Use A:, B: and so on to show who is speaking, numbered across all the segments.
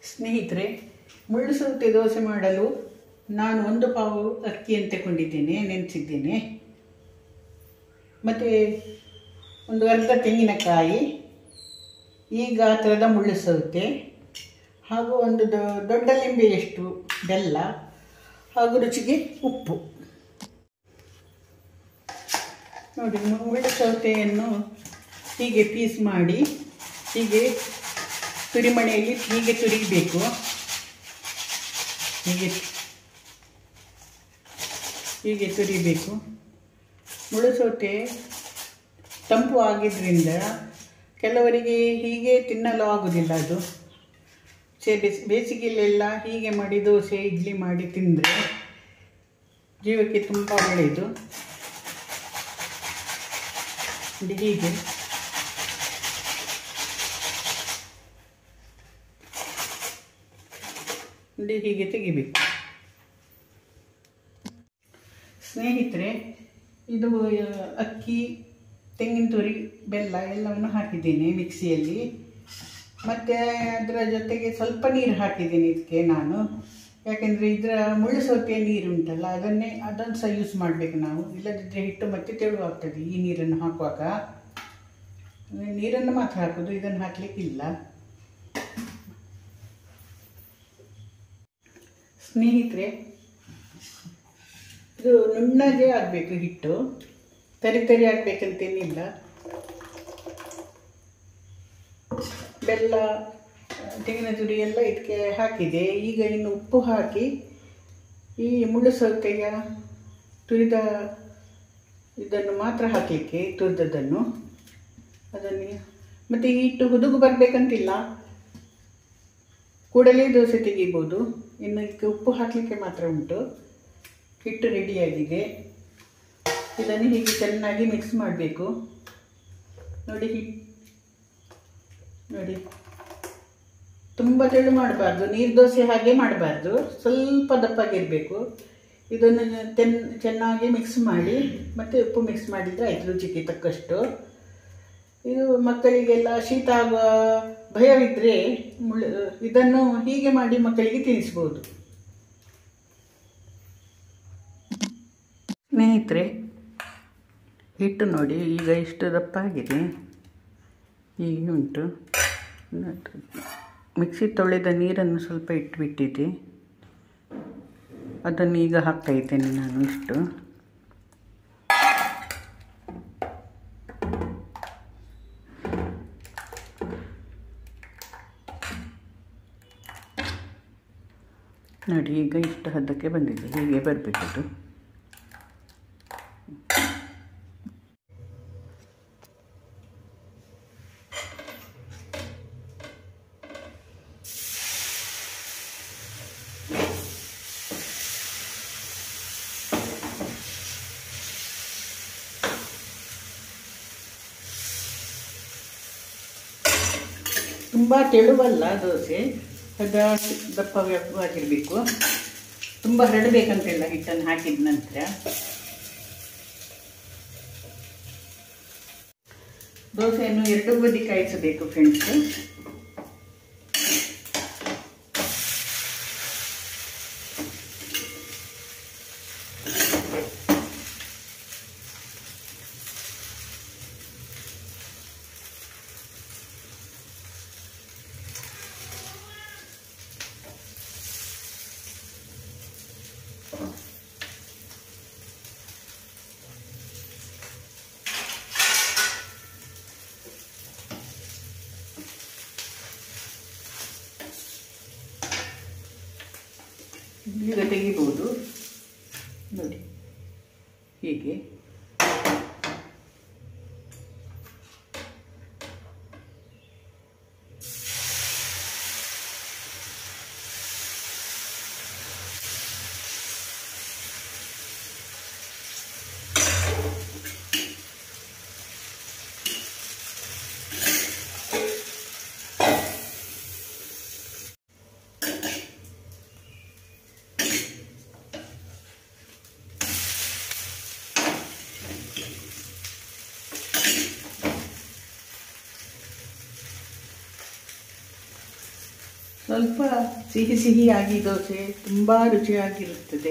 A: ಸ್ನೇಹಿತರೆ ಮುಳ್ಳು ಸೌತೆ ದೋಸೆ ಮಾಡಲು ನಾನು ಒಂದು ಪಾವು ಅಕ್ಕಿಯನ್ನು ತಗೊಂಡಿದ್ದೇನೆ ನೆನೆಸಿದ್ದೇನೆ ಮತ್ತು ಒಂದು ಅರ್ಧ ತೆಂಗಿನಕಾಯಿ ಈ ಗಾತ್ರದ ಮುಳ್ಳು ಸೌತೆ ಹಾಗೂ ಒಂದು ದೊ- ದೊಡ್ಡ ಲಿಂಬೆಯಷ್ಟು ಬೆಲ್ಲ ಹಾಗೂ ರುಚಿಗೆ ಉಪ್ಪು ನೋಡಿ ಮುಳ್ಳು ಸೌತೆಯನ್ನು ಹೀಗೆ ಪೀಸ್ ಮಾಡಿ ಹೀಗೆ ತುರಿಮಣೆಯಲ್ಲಿ ಹೀಗೆ ತುರಿಬೇಕು ಹೀಗೆ ಹೀಗೆ ತುರಿಬೇಕು ಮುಳ್ಳು ಸೌತೆ ತಂಪು ಆಗಿದ್ದರಿಂದ ಕೆಲವರಿಗೆ ಹೀಗೆ ತಿನ್ನಲು ಆಗುವುದಿಲ್ಲ ಅದು ಸೇ ಬೇಸ್ ಬೇಸಿಗೆಯಲ್ಲೆಲ್ಲ ಹೀಗೆ ಮಾಡಿ ದೋಸೆ ಇಡ್ಲಿ ಮಾಡಿ ತಿಂದರೆ ಜೀವಕ್ಕೆ ತುಂಬ ಒಳ್ಳೆಯದು ಇದು ಹೀಗೆ ಇದು ಹೀಗೆ ತೆಗಿಬೇಕು ಸ್ನೇಹಿತರೆ ಇದು ಆ, ಅಕ್ಕಿ ತೆಂಗಿನ ತುರಿ ಬೆಲ್ಲ ಎಲ್ಲವನ್ನು ಹಾಕಿದ್ದೇನೆ ಮಿಕ್ಸಿಯಲ್ಲಿ ಮತ್ತು ಅದರ ಜೊತೆಗೆ ಸ್ವಲ್ಪ ನೀರು ಹಾಕಿದ್ದೀನಿ ಇದಕ್ಕೆ ನಾನು ಯಾಕೆಂದರೆ ಇದರ ಮುಳ್ಳು ಸೌತೆಯ ನೀರು ಉಂಟಲ್ಲ ಅದನ್ನೇ ಅದನ್ನು ಸಹ ಯೂಸ್ ಮಾಡಬೇಕು ನಾವು ಇಲ್ಲದಿದ್ದರೆ ಹಿಟ್ಟು ಮತ್ತೆ ತೆಳುವಾಗ್ತದೆ ಈ ನೀರನ್ನು ಹಾಕುವಾಗ ನೀರನ್ನು ಮಾತ್ರ ಹಾಕೋದು ಇದನ್ನು ಹಾಕಲಿಕ್ಕಿಲ್ಲ ಸ್ನೇಹಿತರೆ ಇದು ನುಣ್ಣಗೆ ಆಗಬೇಕು ಹಿಟ್ಟು ತರಿ ತರಿ ಆಗಬೇಕಂತೇನಿಲ್ಲ ಬೆಲ್ಲ ತೆಂಗಿನ ತುರಿ ಎಲ್ಲ ಇದಕ್ಕೆ ಹಾಕಿದೆ ಈಗ ಇನ್ನು ಉಪ್ಪು ಹಾಕಿ ಈ ಮುಳ್ಳು ಸೌತೆಯ ತುರಿದ ಇದನ್ನು ಮಾತ್ರ ಹಾಕಲಿಕ್ಕೆ ತುರಿದದ್ದನ್ನು ಅದನ್ನು ಮತ್ತು ಈ ಹಿಟ್ಟು ಹುದುಗು ಬರಬೇಕಂತಿಲ್ಲ ಕೂಡಲೇ ದೋಸೆ ತೆಗಿಬೋದು ಇನ್ನು ಇದಕ್ಕೆ ಉಪ್ಪು ಹಾಕಲಿಕ್ಕೆ ಮಾತ್ರ ಉಂಟು ಹಿಟ್ಟು ರೆಡಿಯಾಗಿದೆ ಇದನ್ನು ಹೀಗೆ ಚೆನ್ನಾಗಿ ಮಿಕ್ಸ್ ಮಾಡಬೇಕು ನೋಡಿ ಹಿಟ್ಟು ನೋಡಿ ತುಂಬ ತೆಳು ಮಾಡಬಾರ್ದು ನೀರು ದೋಸೆ ಹಾಗೆ ಮಾಡಬಾರ್ದು ಸ್ವಲ್ಪ ದಪ್ಪಾಗಿರಬೇಕು ಇದನ್ನು ತೆನ್ ಚೆನ್ನಾಗಿ ಮಿಕ್ಸ್ ಮಾಡಿ ಮತ್ತು ಉಪ್ಪು ಮಿಕ್ಸ್ ಮಾಡಿದರೆ ಆಯ್ತು ರುಚಿಗೆ ತಕ್ಕಷ್ಟು ಇದು ಮಕ್ಕಳಿಗೆಲ್ಲ ಶೀತ ಆಗುವ ಭಯವಿದ್ದರೆ ಮುಳ್ಳು ಇದನ್ನು ಹೀಗೆ ಮಾಡಿ ಮಕ್ಕಳಿಗೆ ತಿನ್ನಿಸ್ಬೋದು ಸ್ನೇಹಿತರೆ ಹಿಟ್ಟು ನೋಡಿ ಈಗ ಇಷ್ಟು ದಪ್ಪ ಆಗಿದೆ ಹೀಗೆ ಉಂಟು ಮಿಕ್ಸಿ ತೊಳೆದ ನೀರನ್ನು ಸ್ವಲ್ಪ ಇಟ್ಟುಬಿಟ್ಟಿದ್ದೆ ಅದನ್ನು ಈಗ ಹಾಕ್ತಾ ಇದ್ದೇನೆ ನಾನು ಇಷ್ಟು ನೋಡಿ ಈಗ ಇಷ್ಟು ಹದ್ದಕ್ಕೆ ಬಂದಿದೆ ಹೀಗೆ ಬರಬೇಕದು ತುಂಬ ತೆಳುವಲ್ಲ ದೋಸೆ ಅದ ದಪ್ಪವಾಗಿರಬೇಕು ತುಂಬ ಹರಡಬೇಕಂತಿಲ್ಲ ಹಿಟ್ಟನ್ನು ಹಾಕಿದ ನಂತರ ದೋಸೆಯನ್ನು ಎರಡು ಬದಿ ಕಾಯಿಸಬೇಕು ಫ್ರೆಂಡ್ಸ್ ಈಗ ತೆಗಿಬೋದು ನೋಡಿ ಹೀಗೆ ಸ್ವಲ್ಪ ಸಿಹಿ ಸಿಹಿಯಾಗಿ ದೋಸೆ ತುಂಬ ರುಚಿಯಾಗಿರುತ್ತದೆ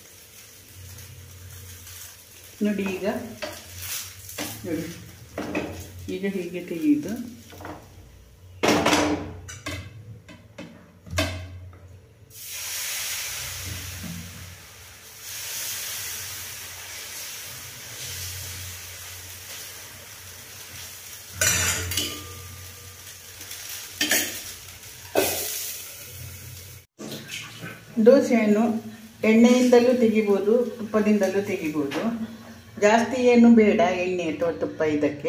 A: ನೋಡಿ ಈಗ ನೋಡಿ ಈಗ ಹೀಗೆ ತೆಗೆಯುವುದು ದೋಸೆಯನ್ನು ಎಣ್ಣೆಯಿಂದಲೂ ತೆಗಿಬೋದು ತುಪ್ಪದಿಂದಲೂ ತೆಗಿಬೋದು ಜಾಸ್ತಿ ಏನು ಬೇಡ ಎಣ್ಣೆ ಅಥವಾ ತುಪ್ಪ ಇದಕ್ಕೆ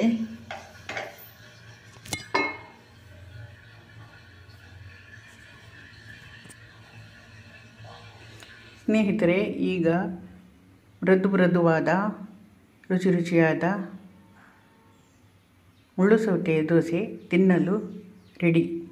A: ಸ್ನೇಹಿತರೆ ಈಗ ಮೃದು ಮೃದುವಾದ ರುಚಿ ರುಚಿಯಾದ ಮುಳ್ಳು ಸೌತೆಯ ದೋಸೆ ತಿನ್ನಲು ರೆಡಿ